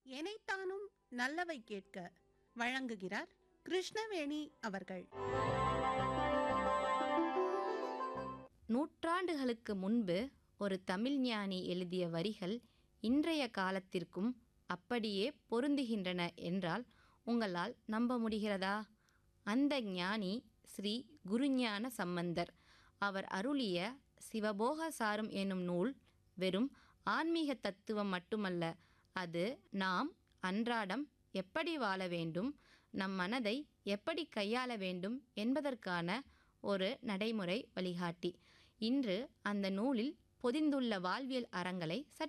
எனைத்தானும் நல்லவை கேட்க வழங்குகிறார் கிருஷ்ணவேணி அவர்கள் நூற்றாண்டுகளுக்கு முன்பு ஒரு தமிழ் ஞானி எழுதிய வரிகள் இன்றைய காலத்திற்கும் அப்படியே பொருந்துகின்றன என்றால் உங்களால் நம்ப முடிகிறதா அந்த ஞானி ஸ்ரீ குருஞான சம்பந்தர் அவர் அருளிய சிவபோக சாரம் எனும் நூல் வெறும் ஆன்மீக தத்துவம் மட்டுமல்ல அது நாம் அன்றாடம் எப்படி வாழ வேண்டும் நம் மனதை எப்படி கையாள வேண்டும் என்பதற்கான ஒரு நடைமுறை வழிகாட்டி இன்று அந்த நூலில் பொதிந்துள்ள வாழ்வியல் அறங்களை சற்று